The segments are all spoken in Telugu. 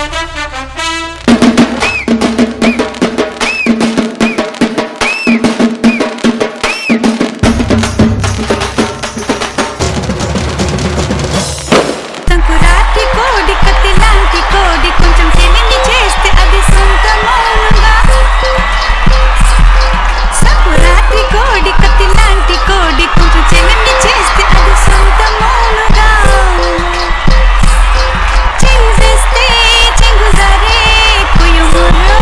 సంకురాత్రి కోడి కత్తి లాంటి కోడి కొంచెం తెలివి చేస్తే అది సొంత మౌనుగా సంకురాత్రి కోడి కత్తి లాంటి కోడి కొంచెం తెలివి చేస్తే అది సొంత మౌనుగా చేసేస్తే చెంగుజారే కుయుమురా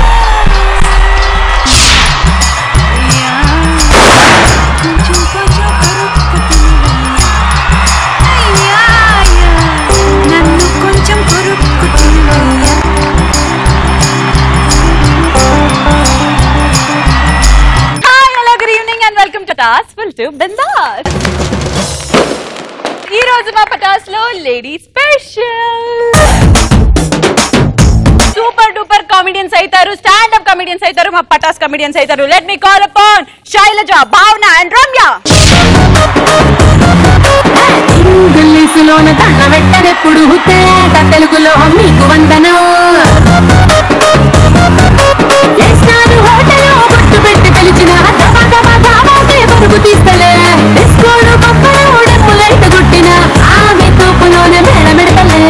యా కొంచెం కొంచెం కొరుక్కుతున్నవయ్యా అయ్యా అయ్యా నన్ను కొంచెం కొరుక్కుతున్నవయ్యా hi hello good evening and welcome to టాస్ ఫుల్ టు బిందాస్ ఈ రోజు మా పటాస్ లో lady special super duper comedians అవుతారు స్టాండ్ అప్ కామెడియన్స్ అవుతారు మా పటాస్ కామెడియన్స్ అవుతారు let me call upon Shailaja Bhavana and Ramya ఇంగ్లీషులోన దండ పెట్టదెప్పుడు తేట తెలుగులో మీకు వందనం చేసినాను హోటలు గుట్టు పెట్టి పిలిచిన దబా దబా దాబాకే పరుగు తీస్తలే డిస్కోడు పప్పలు డప్పులైట్ గుట్టిన ఆమె తూపులోనే మేళమెడతలే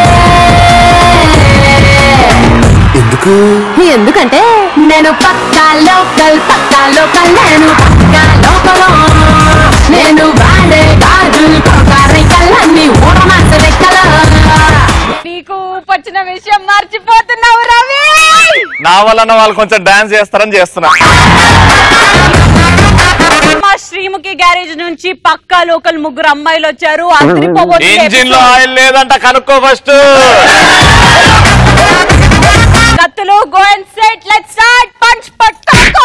ఎందుకు ఎందుకంటే నేను పక్కా లోకల్ పక్కా లోకల్ నేను పక్కా లోకల్ నేను వాడే గాజులు కొరకారికల్లన్నీ ఊరమాస లెక్కల నీకు వచ్చిన విషయం మర్చిపోతున్నావు రవి నా వలన వాళ్ళు కొంచెం డాన్స్ చేస్తారని చేస్తున్నా మా శ్రీముఖి గ్యారేజ్ నుంచి పక్కా లోకల్ ముగ్గురు అమ్మాయిలు వచ్చారు అదిరిపోబోతుంది ఇంజిన్ లో episode. ఆయిల్ లేదంట కనుక్కో ఫస్ట్ కత్తులు go and set let start punch పట్టాకో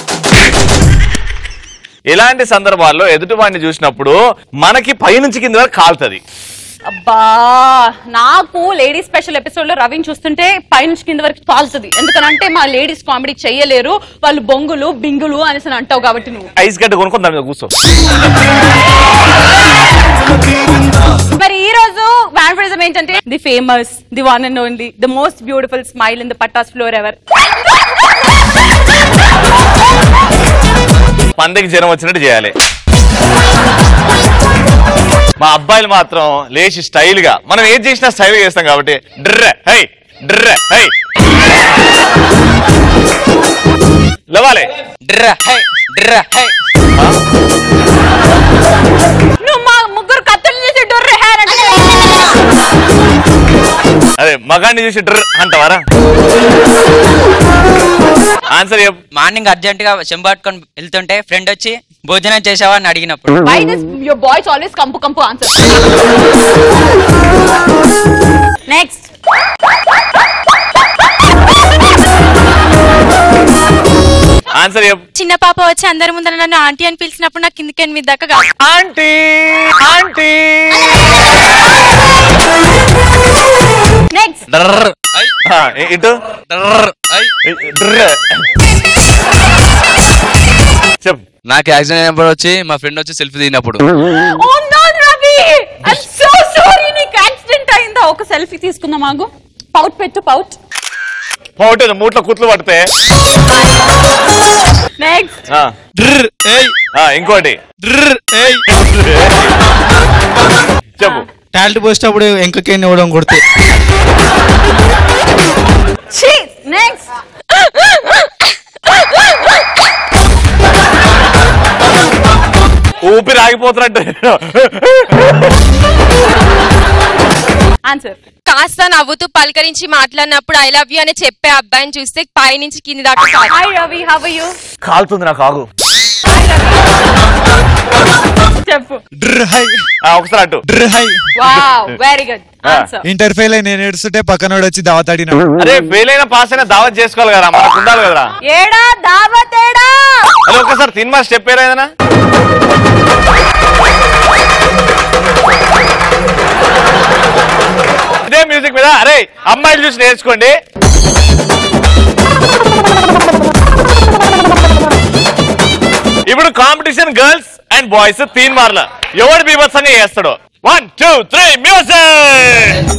ఇలాంటి సందర్భాల్లో ఎదుటి వాడిని చూసినప్పుడు మనకి పైనుంచి కింద వరకు కాలుతుంది అబ్బా నాకు లేడీస్ స్పెషల్ ఎపిసోడ్ లో రవిని చూస్తుంటే పైనుంచి కింద వరకు తాల్తుంది ఎందుకనంటే మా లేడీస్ కామెడీ చెయ్యలేరు వాళ్ళు బొంగులు బింగులు అనేసి అని అంటావు కాబట్టి నువ్వు ఐస్ గడ్డ కొనుక్కొని దాని మీద కూర్చో మరి ఈ రోజు వ్యాన్ఫరిజం ఏంటంటే the famous the one and only the most beautiful smile in the Patas floor ever పందికి జ్వరం వచ్చినట్టు చేయాలి మా అబ్బాయిలు మాత్రం లేచి స్టైల్ గా మనం ఏం చేసినా స్టైల్ గా చేస్తాం కాబట్టి డ్ర హై డ్ర హై లేవాలి డ్ర హై డ్ర హై నువ్వు మా ముగ్గురు కత్తులు చేసి డొర్రె హెయిర్ అంటే అదే మగాన్ని చూసి డ్ర అంటావారా ఆన్సర్ చెప్పు మార్నింగ్ అర్జెంట్ గా చెంబాటుకొని వెళ్తుంటే ఫ్రెండ్ వచ్చి భోజనం చేసావా అని అడిగినప్పుడు why this your boys always కంపు కంపు ఆన్సర్ నెక్స్ట్ ఆన్సర్ చెప్పు చిన్న పాప వచ్చి అందరి ముందర నన్ను ఆంటీ అని పిలిచినప్పుడు నాకు కిందికి ఎనిమిది దాకా కాదు ఆంటీ ఆంటీ నెక్స్ట్ డ్రర్ ఐ ఆ, ఇ- ఇటు డ్రర్ ఐ ఇ- డ్ర చెప్పు నాకు యాక్సిడెంట్ అయినప్పుడు వచ్చి మా ఫ్రెండ్ వచ్చి సెల్ఫీ దిగినప్పుడు oh no Ravi I so sorry నీకు యాక్సిడెంట్ అయిందా ఒక సెల్ఫీ తీసుకుందాం ఆగు పౌట్ పెట్టు పౌట్ పోటీ మూట్లో కుట్లు పడితే నెక్స్ట్ ఆ, డ్రర్ ఏయ్ ఆ, ఇంకోటి డ్రర్ ఏయ్ చెప్పు టాలెంట్ పోసేటప్పుడు ఎంకకేని ఇవ్వడం కొడితే నెక్స్ట్ ఊపిరి ఆగిపోతున్నట్టు ఆన్సర్ కాస్త నవ్వుతూ పలకరించి మాట్లాడినప్పుడు ఐ లవ్ యూ అని చెప్పే అబ్బాయిని చూస్తే పై నుంచి కింది దాకా కాదు. Hi Ravi how are you కాలుతుంది నాకు ఆగు చెప్పు డ్రర్ హై ఆ, ఒకసారి అటు డ్రర్ హై వావ్ వెరీ గుడ్ ఆ. ఆన్సర్ ఇంటర్ ఫెయిల్ అయి నేను ఏడుస్తుంటే పక్కనోడు వచ్చి దావతాడినాడు అరే ఫెయిల్ అయినా పాస్ అయినా దావత్ చేసుకోవాలి కదా మనకు ఉండాలి కదరా ఏడా దావతేడా అదే ఒకసారి తిన్మా స్టెప్ ఏదైనా ఇదే మ్యూజిక్ మీద అరే అమ్మాయిలు చూసి నేర్చుకోండి ఇప్పుడు కాంపిటీషన్ గర్ల్స్ అండ్ బాయ్స్ తీన్ మార్ల ఎవడు బీభత్సంగా చేస్తాడో one two three music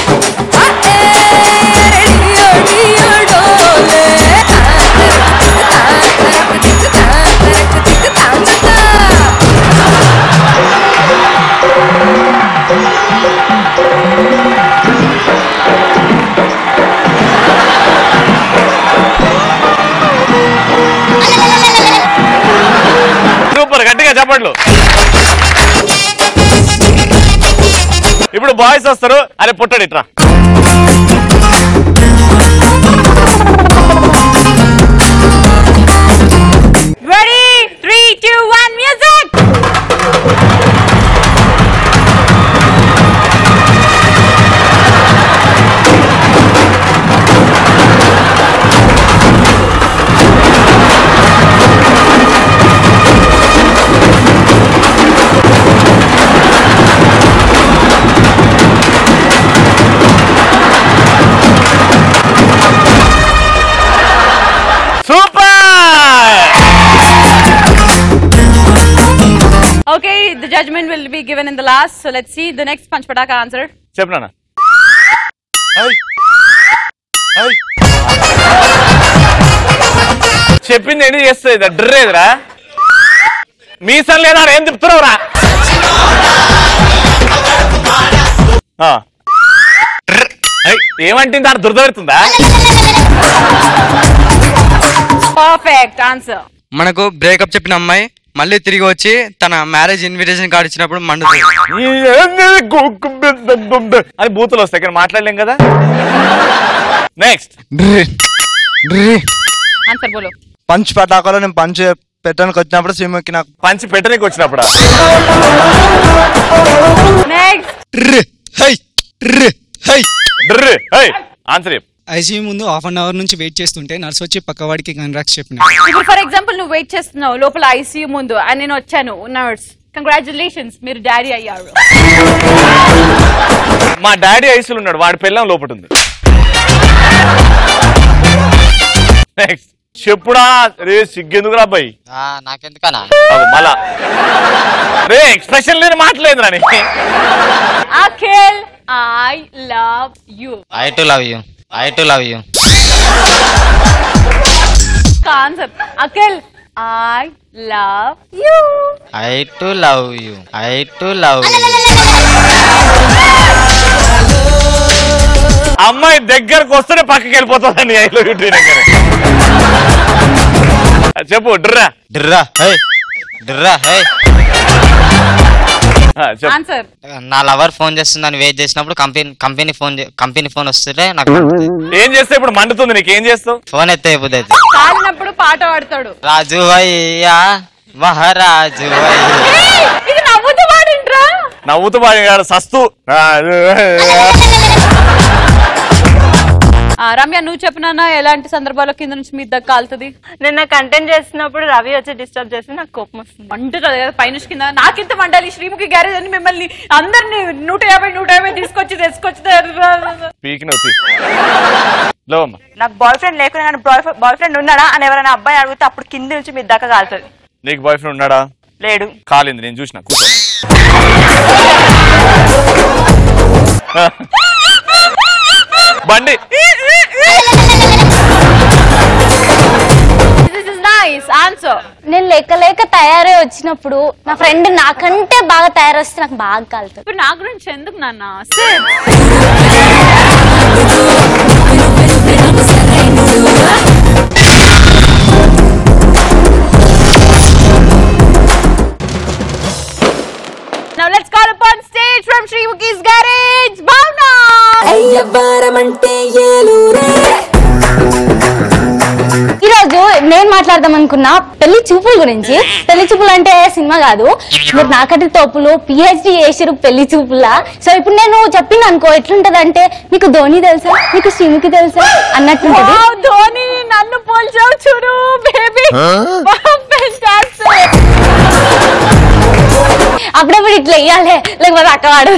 super గట్టిగా చెప్పట్లు ఇప్పుడు బాయ్స్ వస్తారు అరే పుట్టడు ఇట్రా ready three two one music super Okay, the judgment will be given in the last. So let's see the next Punch Pataka answer. చెప్పు నాన్న చెప్పింది ఏంటి చేస్తుంది డ్రేదిరా మీసం లేదా ఏం తిప్పుతున్నావురా ఆ. డ్ర్. ఐ, ఏమంటుంది ఆడ దురదపెడుతుందా Perfect answer. మనకు బ్రేకప్ చెప్పిన అమ్మాయి మళ్ళీ తిరిగి వచ్చి తన మ్యారేజ్ ఇన్విటేషన్ కార్డు ఇచ్చినప్పుడు మండుతుంది అని బూతులు వస్తాయి ఇక్కడ మాట్లాడలేం కదా నెక్స్ట్ Answer bolo. పంచ్ పటాకాలో నేను పంచ్ పెట్టడానికి వచ్చినప్పుడు శ్రీముఖి నాకు పంచి పెట్టనీకి వచ్చినప్పుడు Next. ర్ర్, హై ర్ర్, హై డ్ర్. హై, ఆన్సర్ చెప్పు ఐసీయూ ముందు హాఫ్ అన్ అవర్ నుంచి వెయిట్ చేస్తుంటే నర్స్ వచ్చి పక్కవాడికి కంగ్రాక్స్ చెప్పిన ఇప్పుడు ఫర్ ఎగ్జాంపుల్ నువ్వు వెయిట్ చేస్తున్నావు లోపల ఐసీయూ ముందు అని నేను వచ్చాను నర్స్ కంగ్రాచులేషన్స్ మీరు డాడీ అయ్యారు మా డాడీ ఐసులు ఉన్నాడు వాడి పిల్లం లోపట ఉంది నెక్స్ట్ చెప్పుడా రే సిగ్గెందుకురా అబ్బాయి నాకెందుకనా అగో మళ్ళా రే ఎక్స్ప్రెషన్ లేని మాటలేదు రాని Akhil I love you I too love you I too love you answer Akhil I love you I too love you I too love you అమ్మాయి దగ్గరకు వస్తేనే పక్కకి వెళ్ళిపోతుందండి ఐలో దగ్గర చెప్పు డ్రా డ్రా హై డ్రా హై ఆ, చెప్పు ఆన్సర్ నా లవర్ ఫోన్ చేస్తుందని వెయిట్ చేసినప్పుడు company company phone company phone వస్తుంటే నాకు మండుతుంది. ఏం చేస్తే ఇప్పుడు మండుతుంది నీకు ఏం చేస్తావు ఫోన్ ఎత్తే అయిపోతుంది కాలినప్పుడు పాట పాడతాడు రాజు అయ్యా మహారాజు అయ్యా ఏయ్, ఇది నవ్వుతూ పాడింట్రా నవ్వుతూ పాడాడు సస్తు ఆ, రమ్య నువ్వు చెప్పినా ఎలాంటి సందర్భాల్లో కింద నుంచి మీ దగ్గర కాలుతుంది నిన్న కంటెంట్ చేస్తున్నప్పుడు రవి వచ్చి డిస్టర్బ్ చేసి నాకు కోపం వస్తుంది మంటుతుంది కదా పైన కింద నాకింత మండాలి శ్రీముఖి గ్యారేజ్ అని మిమ్మల్ని అందరినీ నూట యాభై నూట యాభై తీసుకొచ్చి తెచ్చుకొచ్చి పీకి నవ్వు లోమ్మ నాకు బాయ్ ఫ్రెండ్ లేకుండా నాకు బాయ్ బాయ్ ఫ్రెండ్ ఉన్నాడా అని ఎవరైనా అబ్బాయి అడిగితే అప్పుడు కింద నుంచి మీ దాకా కాలుతుంది నీకు బాయ్ ఫ్రెండ్ ఉన్నాడా లేడు కాలింది నేను చూసిన కూర్చో బండి దిస్ ఇస్ నైస్ ఆన్సర్ నేను లేక లేక తయారై వచ్చినప్పుడు నా ఫ్రెండ్ నాకంటే బాగా తయారొస్తే నాకు బాగా కాలుతుంది ఇప్పుడు నా గురించి ఎందుకు నాన్న Sit. Now let's call upon stage from Srimukhi's garage, Bhavna! ఈరోజు నేను మాట్లాడదాం అనుకున్నా పెళ్లి చూపుల గురించి పెళ్లి చూపులు అంటే సినిమా కాదు మీరు నాకటి తోపులు పిహెచ్డి చేసిరు పెళ్లి చూపులా సో ఇప్పుడు నేను చెప్పింది అనుకో ఎట్లుంటదంటే మీకు ధోని తెలుసా మీకు శ్రీముఖి తెలుసా అన్నట్టుంటది Wow, ధోని నన్ను పోల్చావు చూడు బేబీ అప్పుడప్పుడు ఇట్లా వేయాలి లేకపోతే అక్క వాడు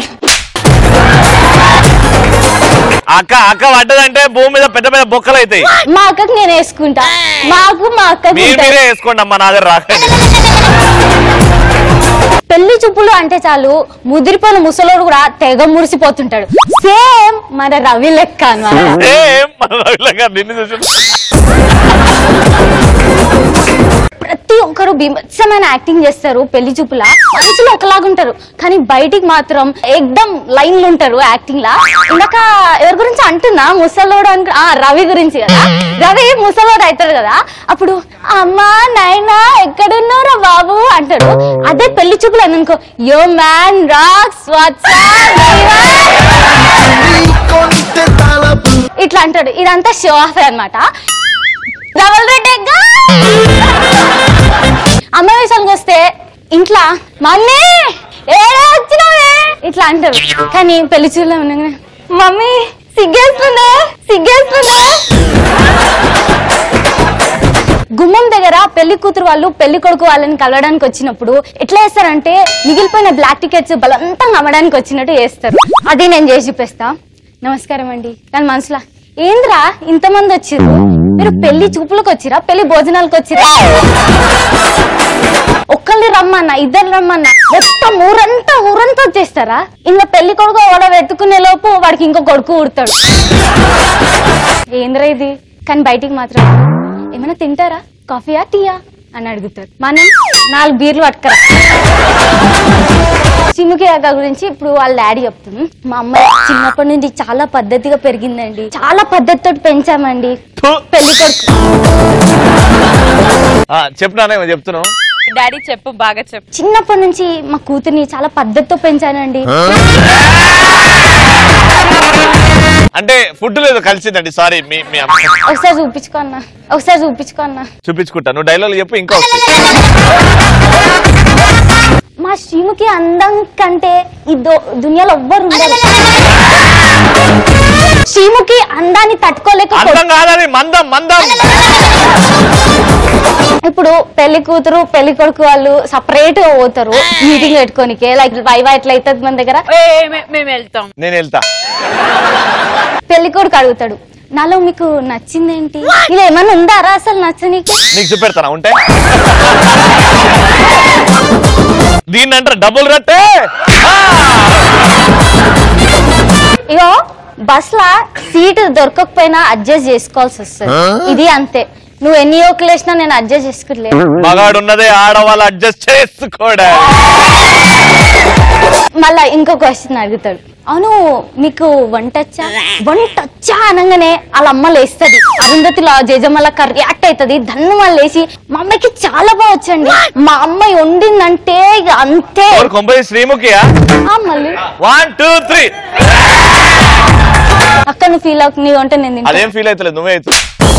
అక్క అక్క పడ్డదంటే భూమి మీద పెద్ద పెద్ద బొక్కలు అవుతాయి మా అక్కకి నేను వేసుకుంటా మాకు మా అక్కకి మీరు ఉంటాయి. మీరే వేసుకోండి అమ్మా నా దగ్గర రాకండి పెళ్లి చూపులు అంటే చాలు ముదిరిపోయిన ముసలోడు కూడా తెగ మురిసిపోతుంటాడు సేమ్ మన రవి లెక్క అన్నమాట ఏం మన రవిల గారు నిన్ను చూసి ప్రతి ఒక్కరు బీభత్సమైన యాక్టింగ్ చేస్తారు పెళ్లి చూపుల మనసులో ఒకలాగుంటారు కానీ బయటికి మాత్రం ఎక్దమ్ లైన్లు ఉంటారు యాక్టింగ్ లా ఇందాక ఎవరి గురించి అంటున్నా ముసలోడు అనుకు ఆ రవి గురించి కదా రవి ముసలోడు అవుతాడు కదా అప్పుడు అమ్మా నాయనా ఎక్కడున్నారా బాబు అంటాడు అదే పెళ్లి చూపులు అనుకో యో మ్యాన్ రాక్స్ ఇట్లా అంటాడు ఇదంతా షో ఆఫ్ అన్నమాట డబల్ రెడ్డి అమ్మ విషయానికి వస్తే ఇంట్లో మమ్మీ ఏడే వచ్చినావే ఇట్లా అంటారు కానీ పెళ్లి చూడలే ఉండగానే మమ్మీ సిగ్గేస్తుందే సిగ్గేస్తుందే గుమ్మం దగ్గర పెళ్లి కూతురు వాళ్ళు పెళ్లి కొడుకు వాళ్ళని కలవడానికి వచ్చినప్పుడు ఎట్లా చేస్తారంటే మిగిలిపోయిన బ్లాక్ టికెట్స్ బలవంతంగా అమ్మడానికి వచ్చినట్టు చేస్తారు అది నేను చేసి చూపిస్తా నమస్కారం అండి కానీ మనసులో ఏంద్రా ఇంతమంది వచ్చిర్రు మీరు పెళ్లి చూపులకు వచ్చిరా పెళ్లి భోజనాలకు వచ్చిరా ఒక్కళ్ళని రమ్మన్నా ఇద్దరు రమ్మన్నా మొత్తం ఊరంతా ఊరంతా వచ్చేస్తారా ఇంకా పెళ్లి కొడుకు వాడ వెతుకునే లోపు వాడికి ఇంకో కొడుకు ఉడతాడు ఏంద్రా ఇది కానీ బయటికి మాత్రం ఏమైనా తింటారా కాఫీయా టీయా అని అడుగుతారు మనం నాలుగు బీర్లు పట్టుకరా చిముకి అక్క గురించి ఇప్పుడు వాళ్ళ డాడీ చెప్తుంది మా అమ్మాయి చిన్నప్పటి నుంచి చాలా పద్ధతిగా పెరిగిందండి చాలా పద్ధతితో పెంచామండి పెళ్లి కొడుకు ఆ, చెప్పు నాన్న చెప్తున్నావు డాడీ చెప్పు బాగా చెప్పు చిన్నప్పటి నుంచి మా కూతుర్ని చాలా పద్ధతితో పెంచానండి అంటే ఫుడ్ లేదు కలిసిందండి సారీ మీ మీ అమ్మ ఒకసారి చూపించుకో అన్న ఒకసారి చూపించుకో అన్న చూపించుకుంటా నువ్వు డైలాగ్ చెప్పు ఇంకా వస్తాయి మా శ్రీముఖి అందం కంటే ఈ దో- దునియాలో ఎవ్వరు ఉండరు శ్రీముఖి అందాన్ని తట్టుకోలేక అందం కాదని మందం మందం ఇప్పుడు పెళ్లి కూతురు పెళ్లి కొడుకు వాళ్ళు సపరేట్ గా పోతారు మీటింగ్ పెట్టుకోనికే లైక్ వైవా ఎట్లా అవుతుంది మన దగ్గర మేము వెళ్తాం నేను వెళ్తా పెళ్లి కొడుకు అడుగుతాడు నాలో మీకు నచ్చిందేంటి ఇలా ఏమన్నా ఉందారా అసలు నచ్చనీకి నీకు చూపెడతానా ఉంటే దీన్ని అంటారు డబుల్ రట్టే ఇగో బస్ లా సీట్ దొరకకపోయినా అడ్జస్ట్ చేసుకోవాల్సి వస్తుంది ఇది అంతే నువ్వు ఎన్ని ఓట్లు వేసినా నేను అడ్జస్ట్ చేసుకోలేదు మగాడు ఉన్నదే ఆడవాళ్ళు అడ్జస్ట్ చేసుకోడా మళ్ళా ఇంకో క్వశ్చన్ అడుగుతాడు అవును మీకు వంట వచ్చా వంట వచ్చా అనగానే వాళ్ళ అమ్మ లేస్తుంది అరుంధతిలో జజమల రియాక్ట్ అవుతుంది ధన్ను మళ్ళీ లేచి మా అమ్మకి చాలా బాగా వచ్చండి మా అమ్మాయి వండిందంటే ఇక అంతే ఎవరు కొంపై శ్రీముఖియా ఆ, మళ్ళీ వన్ టూ త్రీ అక్క నువ్వు ఫీల్ అవుతుంది నీ వంట నేను తింటా. అదేం ఫీల్ అవుతలేదు నువ్వే అవుతుంది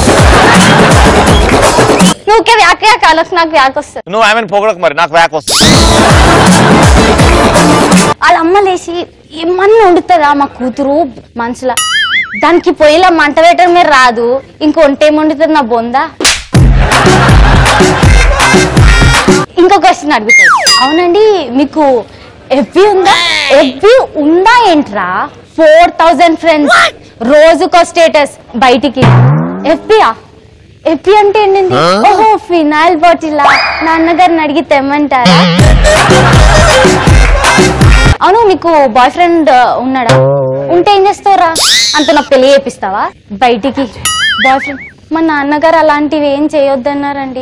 నువ్వుకే వ్యాకే కాలకు నాకు వ్యాక్ వస్తుంది నువ్వు ఆమెను పొగడకు మరి నాకు వ్యాక్ వస్తుంది వాళ్ళ అమ్మ లేచి ఏమన్నా వండుతుందా మా కూతురు మనసులో దానికి పొయ్యిలో మంట పెట్టడం మీరు రాదు ఇంకో వంట ఏం వండుతుంది నా బొందా ఇంకో క్వశ్చన్ అడుగుతాడు అవునండి మీకు ఎఫ్బి ఉందా ఎఫ్బి ఉందా ఏంట్రా ఫోర్ థౌజండ్ ఫ్రెండ్స్ రోజుకో స్టేటస్ బయటికి ఎఫ్బియా ఎఫ్బి అంటే ఏంటండి ఓహో ఫినాయిల్ బాటిల్ నాన్నగారిని అడిగి తెమ్మంటారా అవును మీకు బాయ్ ఫ్రెండ్ ఉన్నాడా ఉంటే ఏం చేస్తావురా అంత నాకు పెళ్లి చేపిస్తావా బయటికి బాయ్ ఫ్రెండ్ మా నాన్నగారు అలాంటివి ఏం చేయొద్దన్నారండి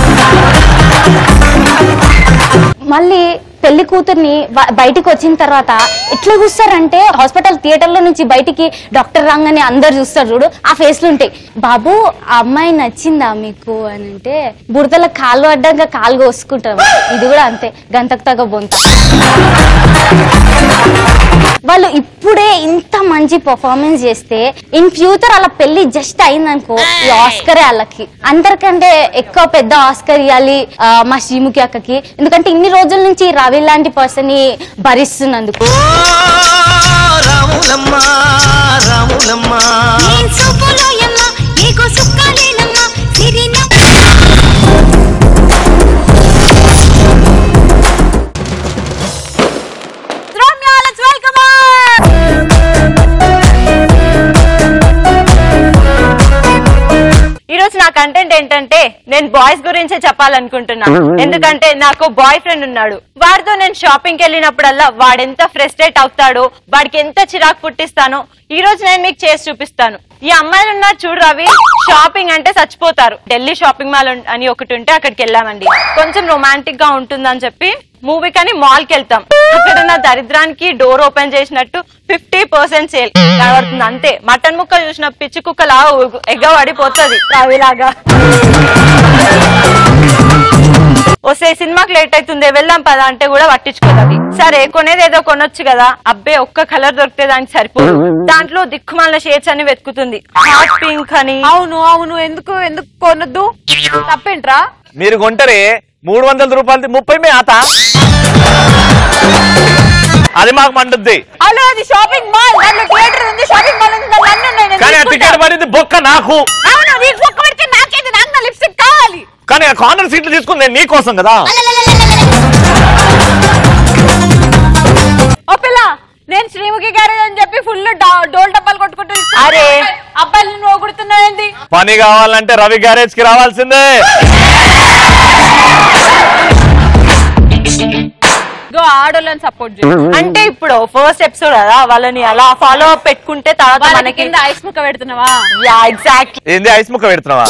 మళ్ళీ పెళ్లి కూతుర్ని బ- బయటికి వచ్చిన తర్వాత ఎట్లా చూస్తారంటే హాస్పిటల్ థియేటర్ లో నుంచి బయటికి డాక్టర్ రాగానే అందరు చూస్తారు చూడు ఆ ఫేస్ లో ఉంటాయి బాబు ఆ అమ్మాయి నచ్చిందా మీకు అని అంటే బుడతల కాళ్ళు అడ్డంగా కాలు కోసుకుంటారు ఇది కూడా అంతే గంతకు తగ్గ బొంత వాళ్ళు ఇప్పుడే ఇంత మంచి పర్ఫార్మెన్స్ చేస్తే ఇన్ ఫ్యూచర్ అలా పెళ్లి జస్ట్ అయిందనుకో ఈ ఆస్కరే వాళ్ళకి అందరికంటే ఎక్కువ పెద్ద ఆస్కర్ ఇవ్వాలి ఆ, మా శ్రీముఖి అక్కకి ఎందుకంటే ఇన్ని రోజుల నుంచి రవి లాంటి పర్సన్ ని భరిస్తున్నందుకు ఈ రోజు నా కంటెంట్ ఏంటంటే నేను బాయ్స్ గురించే చెప్పాలనుకుంటున్నా ఎందుకంటే నాకు బాయ్ ఫ్రెండ్ ఉన్నాడు వాడితో నేను షాపింగ్ వెళ్ళినప్పుడల్లా వాడెంత ఫ్రస్ట్రేట్ అవుతాడో వాడికి ఎంత చిరాకు పుట్టిస్తానో ఈ రోజు నేను మీకు చేసి చూపిస్తాను ఈ అమ్మాయిలు ఉన్నారు చూడు రవి షాపింగ్ అంటే చచ్చిపోతారు ఢిల్లీ షాపింగ్ మాల్ ఉన్- అని ఒకటి ఉంటే అక్కడికి వెళ్ళామండి కొంచెం రొమాంటిక్ గా ఉంటుందని చెప్పి మూవీ కానీ మాల్ కి వెళ్తాం అక్కడ నా దరిద్రానికి డోర్ ఓపెన్ చేసినట్టు ఫిఫ్టీ పర్సెంట్ సేల్ కనబడుతుంది అంతే మటన్ ముక్క చూసిన పిచ్చి కుక్కలా ఎగ్గబడిపోతుంది రవిలాగా వస్తే సినిమాకి లేట్ అవుతుంది వెళ్దాం పదా అంటే కూడా పట్టించుకోదు సరే కొనేది ఏదో కొనొచ్చు కదా అబ్బే ఒక్క కలర్ దొరికితే దానికి సరిపోదు దాంట్లో దిక్కుమాల షేడ్స్ అని వెతుకుతుంది హాట్ పింక్ అని అవును అవును ఎందుకు ఎందుకు కొనొద్దు తప్పేంట్రా మీరు కొంటారే మూడు వందల రూపాయలది ముప్పై మే ఆత అది మాకు మండుద్ది హలో అది షాపింగ్ మాల్ దాంట్లో థియేటర్ ఉంది షాపింగ్ మాల్ ఉంది దాంట్లో అన్ని ఉన్నాయి నేను కానీ ఆ తీసుకుంటా. టికెట్ పడింది బొక్క నాకు అవును నీకు ఒక్క పెడితే నాకేది నాకు నా లిప్స్టిక్ కావాలి కానీ ఆ కార్నర్ సీట్లు తీసుకుంది నేను నీకోసం కదా ఓ పిల్ల నేను శ్రీముఖి గ్యారేజ్ అని చెప్పి ఫుల్ డోల్ డబ్బాలు కొట్టుకుంటూ అరే. అబ్బాయిలు నువ్వు కొడుతున్నావు ఏంది పని కావాలంటే రవి గ్యారేజ్ కి రావాల్సిందే గో ఆడోళ్ళని సపోర్ట్ చేయి అంటే ఇప్పుడు ఫస్ట్ ఎపిసోడ్ కదా వాళ్ళని అలా ఫాలో అప్ పెట్టుకుంటే తర్వాత వాళ్ళకి మనకి కింద ఐస్ ముక్క పెడుతున్నావా యా ఎగ్జాక్ట్లీ ఏంది ఐస్ ముక్క పెడుతున్నావా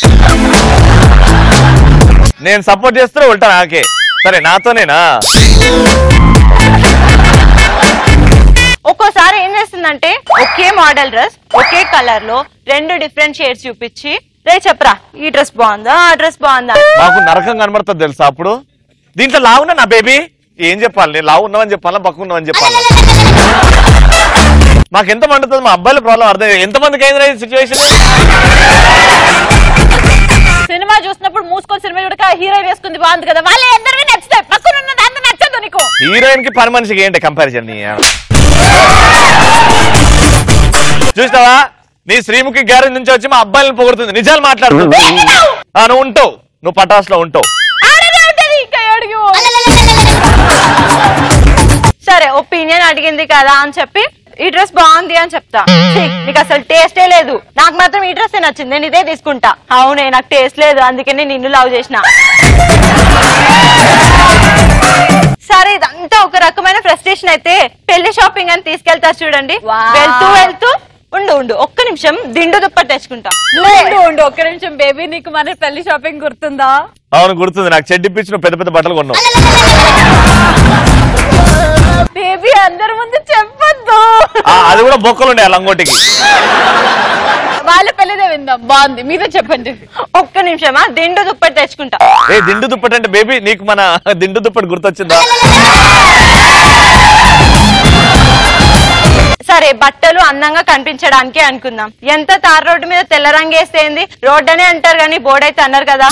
నేను సపోర్ట్ చేస్తున్నా ఉల్టా నాకే సరే నాతోనేనా ఒక్కోసారి ఏం చేస్తుందంటే ఒకే మోడల్ డ్రెస్ ఒకే కలర్ లో రెండు డిఫరెంట్ షేడ్స్ చూపించి రే చెప్పరా ఈ డ్రెస్ బాగుందా ఆ డ్రెస్ బాగుందా నాకు నరకం కనబడుతుంది తెలుసా అప్పుడు దీంట్లో లావున్నా నా బేబీ ఏం చెప్పాలి నేను లావు ఉన్నావని చెప్పాలా బక్కు ఉన్నావని చెప్పాలా మాకు ఎంత మండుతుంది మా అబ్బాయిల ప్రాబ్లం అర్థం ఎంత మందికి అయింది సిచ్యువేషన్ సినిమా చూసినప్పుడు మూసుకొని సినిమా చూడక హీరోయిన్ వేసుకుంది బాగుంది కదా వాళ్ళే అందరికీ నచ్చుతాయి పక్కన ఉన్నది అందరూ నచ్చదు నీకు హీరోయిన్ కి పని మనిషికి ఏంటి కంపారిజన్ నీ చూస్తావా నీ శ్రీముఖి గ్యారేజ్ నుంచి వచ్చి మా అబ్బాయిలను పొగుడుతుంది నిజాలు మాట్లాడుతుంది ఆ, నువ్వు ఉంటావు నువ్వు పటాస్ లో ఉంటావు ఆడనే ఉంటది ఇంకా ఏడుగు సరే ఒపీనియన్ అడిగింది కదా అని చెప్పి ఈ డ్రెస్ బాగుంది అని చెప్తా ఛీ, నీకు అసలు టేస్టే లేదు నాకు మాత్రం ఈ డ్రెస్ నచ్చింది నేను ఇదే తీసుకుంటా అవునే నాకు టేస్ట్ లేదు అందుకనే నిన్ను లవ్ చేసిన సరే ఇదంతా ఒక రకమైన ఫ్రస్ట్రేషన్ అయితే పెళ్లి షాపింగ్ అని తీసుకెళ్తా చూడండి వెళ్తూ వెళ్తూ ఉండు ఉండు ఒక్క నిమిషం దిండు దుప్పటి తెచ్చుకుంటా నువ్వు ఉండు, ఉండు ఒక్క నిమిషం బేబీ నీకు మన పెళ్లి షాపింగ్ గుర్తుందా అవును గుర్తుంది నాకు చెడ్డిప్పించిన పెద్ద పెద్ద బట్టలు కొన్నావు బేబీ అందరి ముందు చెప్పొద్దు ఆ, అది కూడా బొక్కలు ఉండే ఆ లంగోటికి వాళ్ళ పెళ్లిదే విందాం బాగుంది మీరే చెప్పండి ఒక్క నిమిషమా దిండు దుప్పటి తెచ్చుకుంటా ఏ దిండు దుప్పటి అంటే బేబీ నీకు మన దిండు దుప్పటి గుర్తొచ్చిందా సరే బట్టలు అందంగా కనిపించడానికి అనుకుందాం ఎంత తార్ రోడ్డు మీద తెల్ల రంగు వేస్తే ఏంది రోడ్ అనే అంటారు కానీ బోర్డు అయితే అన్నారు కదా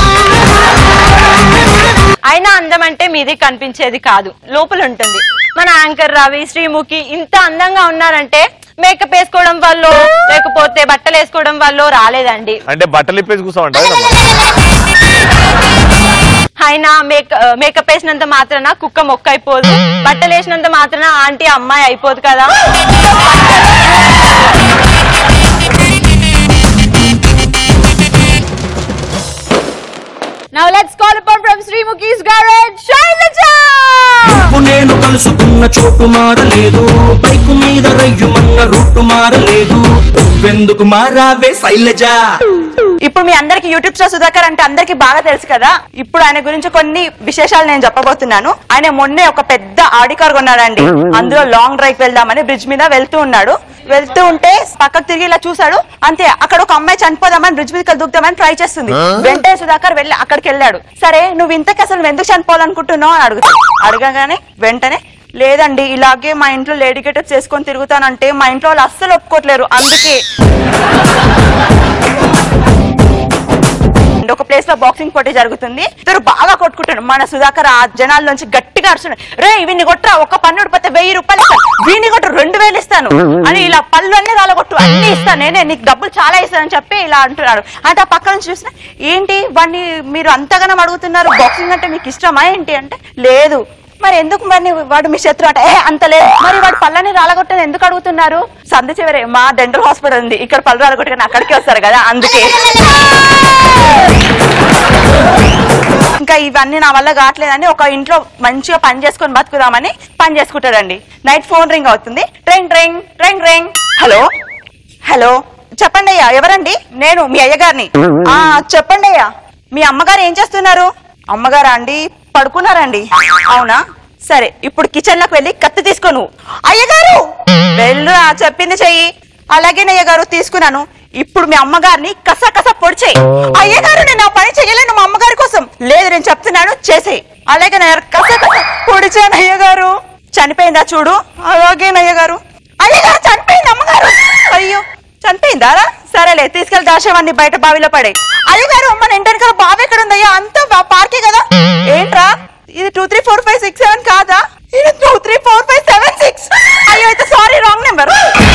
అయినా అందం అంటే మీది కనిపించేది కాదు లోపల ఉంటుంది మన యాంకర్ రవి శ్రీముఖి ఇంత అందంగా ఉన్నారంటే మేకప్ వేసుకోవడం వల్ల లేకపోతే బట్టలు వేసుకోవడం వల్ల రాలేదండి అంటే బట్టలు ఇప్పేసి కూర్చోమంట అయినా మేక మేకప్ వేసినంత మాత్రాన కుక్క మొక్క అయిపోదు బట్టలు వేసినంత మాత్రాన ఆంటీ అమ్మాయి అయిపోదు కదా now let's call upon from Sreemukhi's garage Shailaja నువ్వు నేను కలుసుకున్న చోటు మారలేదు బైకు మీద రయ్యుమన్న రూటు మారలేదు నువ్వెందుకు మారావే శైలజ ఇప్పుడు మీ అందరికి యూట్యూబ్ స్టార్ సుధాకర్ అంటే అందరికి బాగా తెలుసు కదా ఇప్పుడు ఆయన గురించి కొన్ని విశేషాలు నేను చెప్పబోతున్నాను ఆయన మొన్నే ఒక పెద్ద ఆడి కార్ కొన్నాడండి అందులో లాంగ్ డ్రైవ్ వెళ్దామని బ్రిడ్జ్ మీద వెళ్తూ ఉన్నాడు వెళ్తూ ఉంటే పక్కకు తిరిగి ఇలా చూసాడు అంతే అక్కడ ఒక అమ్మాయి చనిపోదామని బ్రిడ్జ్ మీద దూకుదామని ట్రై చేస్తుంది వెంటనే సుధాకర్ వెళ్ళి అక్కడికి వెళ్ళాడు సరే నువ్వు ఇంతకి అసలు నువ్వు ఎందుకు చనిపోవాలనుకుంటున్నావు అని అడుగుతా అడగగానే వెంటనే లేదండి ఇలాగే మా ఇంట్లో లేడీ గెటప్ చేసుకొని తిరుగుతానంటే మా ఇంట్లో వాళ్ళు అస్సలు ఒప్పుకోవట్లేరు అందుకే అండ్ ఒక ప్లేస్ లో బాక్సింగ్ పోటీ జరుగుతుంది ఇద్దరు బాగా కొట్టుకుంటారు మన సుధాకర్ ఆ జనాల నుంచి గట్టిగా అరుస్తున్నాడు రే వీడిని కొట్టరా ఒక పన్ను ఉడిపోతే వెయ్యి రూపాయలు ఇస్తాను వీడిని కొట్టు రెండు వేలు ఇస్తాను అని ఇలా పళ్ళు అన్ని రాలగొట్టు అన్ని ఇస్తాను నేనే నీకు డబ్బులు చాలా ఇస్తానని చెప్పి ఇలా అంటున్నాడు అంటే ఆ పక్క నుంచి చూసిన ఏంటి వాడిని మీరు అంతగానం అడుగుతున్నారు బాక్సింగ్ అంటే మీకు ఇష్టమా ఏంటి అంటే లేదు మరి ఎందుకు మరి వాడు మీ శత్రు అట ఏ అంత లేదు మరి వాడు పళ్ళని రాలగొట్టని ఎందుకు అడుగుతున్నారు సందు చివరే మా డెంటల్ హాస్పిటల్ ఉంది ఇక్కడ పళ్ళు రాలగొట్టుకుని అక్కడికి వస్తారు కదా అందుకే ఇంకా ఇవన్నీ నా వల్ల కావట్లేదని ఒక ఇంట్లో మంచిగా పని చేసుకొని బతుకుదామని పని చేసుకుంటాడండి నైట్ ఫోన్ రింగ్ అవుతుంది ట్రింగ్ ట్రింగ్ ట్రింగ్ రింగ్ హలో హలో చెప్పండి అయ్యా ఎవరండి నేను మీ అయ్యగారిని ఆ చెప్పండి అయ్యా మీ అమ్మగారు ఏం చేస్తున్నారు అమ్మగారా అండి పడుకున్నారండి అవునా సరే ఇప్పుడు కిచెన్ లోకి వెళ్ళి కత్తి తీసుకో నువ్వు అయ్యగారు వెళ్ళు చెప్పింది చెయ్యి అలాగే అయ్యగారు తీసుకున్నాను ఇప్పుడు మీ అమ్మగారిని కస కస పొడి చేయి అయ్యగారు నేను ఆ పని చేయలేను మా అమ్మగారి కోసం లేదు నేను చెప్తున్నాను చేసేయి అలాగే నయ్య కస కస పొడిచాను అయ్యగారు చనిపోయిందా చూడు అలాగే అయ్యగారు అయ్యగారు చనిపోయింది అమ్మగారు అయ్యో చనిపోయిందా రా? సరేలే తీసుకెళ్లి దాచేవాడిని బయట బావిలో పడే అయ్యగారు మన ఇంటి వెనకాల బావి ఎక్కడ ఉందయ్యా అంతా పార్కే కదా ఏంట్రా ఇది two three four five six seven కాదా ఇది two three four five seven six అయ్యో అయితే సారీ రాంగ్ నెంబర్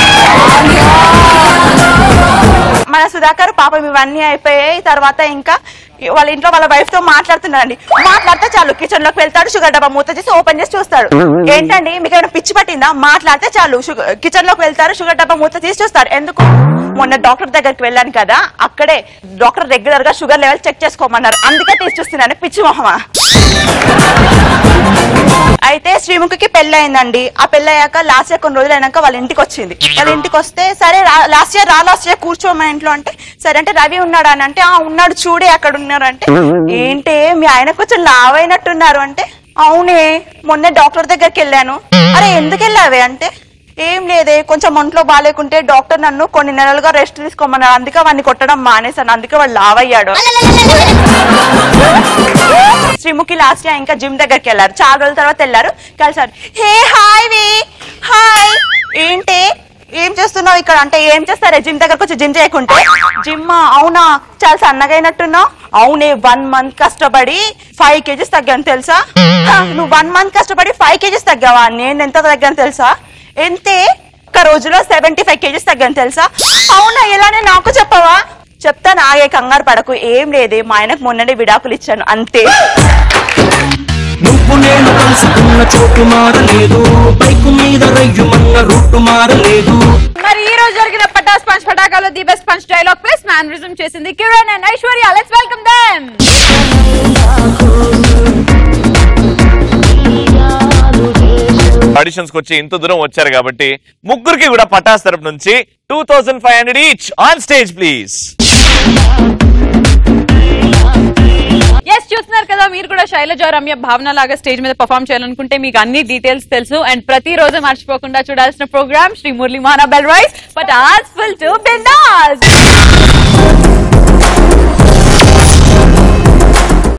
మన సుధాకర్ పాపం ఇవన్నీ అయిపోయాయి తర్వాత ఇంకా వాళ్ళ ఇంట్లో వాళ్ళ వైఫ్ తో మాట్లాడుతున్నాడండి మాట్లాడితే చాలు కిచెన్ లోకి వెళ్తాడు షుగర్ డబ్బా మూత చేసి ఓపెన్ చేసి చూస్తాడు ఏంటండి మీకు ఏమైనా పిచ్చి పట్టిందా మాట్లాడితే చాలు కిచెన్ లోకి వెళ్తారు షుగర్ డబ్బా మూత తీసి చూస్తాడు ఎందుకు మొన్న డాక్టర్ దగ్గరికి వెళ్ళాను కదా అక్కడే డాక్టర్ రెగ్యులర్ గా షుగర్ లెవెల్ చెక్ చేసుకోమన్నారు అందుకే తీసి చూస్తున్నాను పిచ్చి మొహమా అయితే శ్రీముఖికి పెళ్ళయిందండి ఆ పెళ్ళయ్యాక లాస్ట్ ఇయర్ కొన్ని రోజులు అయినాక వాళ్ళ ఇంటికి వచ్చింది వాళ్ళ ఇంటికి వస్తే సరే లాస్ట్ ఇయర్ రా లాస్ట్ ఇయర్ కూర్చో మా ఇంట్లో అంటే సరే అంటే రవి ఉన్నాడు అని అంటే ఆ ఉన్నాడు చూడే అక్కడ ఉన్నారు అంటే ఏంటి మీ ఆయన కొంచెం లావ్ అయినట్టున్నారు అంటే అవునే మొన్నే డాక్టర్ దగ్గరికి వెళ్ళాను అరే ఎందుకు వెళ్ళావే అంటే ఏం లేదే కొంచెం ఒంట్లో బాగాలేకుంటే డాక్టర్ నన్ను కొన్ని నెలలుగా రెస్ట్ తీసుకోమన్నారు అందుకే వాడిని కొట్టడం మానేశాను అందుకే వాడు లావ్ అయ్యాడు శ్రీముఖి లాస్ట్ ఇయర్ ఇంకా జిమ్ దగ్గరికి వెళ్ళారు చాలా రోజుల తర్వాత వెళ్ళారు కలిసారు హే హాయ్ వి హాయ్ ఏంటి ఏం చేస్తున్నావు ఇక్కడ అంటే ఏం చేస్తారే జిమ్ దగ్గరకు వచ్చి జిమ్ చేయకుంటే జిమ్ అవునా చాలా సన్నగా అయినట్టున్నావు అవునే వన్ మంత్ కష్టపడి ఫైవ్ కేజీస్ తగ్గాను తెలుసా హ, నువ్వు వన్ మంత్ కష్టపడి ఫైవ్ కేజీస్ తగ్గావా నేను ఎంత తగ్గాను తెలుసా ఎంతే ఒక రోజులో సెవెంటీ ఫైవ్ కేజీస్ తగ్గాను తెలుసా అవునా ఇలానే నాకు చెప్పవా చెప్తాను ఆగే కంగారు పడకు ఏం లేదే మా ఆయనకు మొన్ననే విడాకులు ఇచ్చాను అంతే నువ్వు నేను కలుసుకున్న చోటు మారలేదు బైకు మీద రయ్యుమన్న రూటు మారలేదు మరి ఈ రోజు జరిగిన పటాస్ పంచ్ పటాకాలో the best punch dialogue plus mannerism చేసింది Kiran and Aishwarya let's welcome them auditions వచ్చి ఇంత దూరం వచ్చారు కాబట్టి ముగ్గురికి కూడా పటాస్ తరపు నుంచి two thousand five hundred each on stage please yes చూస్తున్నారు కదా మీరు కూడా శైలజ రమ్య భావన లాగా స్టేజ్ మీద పర్ఫామ్ చేయాలనుకుంటే మీకు అన్ని డీటెయిల్స్ తెలుసు అండ్ ప్రతి రోజు మర్చిపోకుండా చూడాల్సిన program Shri Murali Mohana bell rice but ఆస్ ఫుల్ టు బిందాస్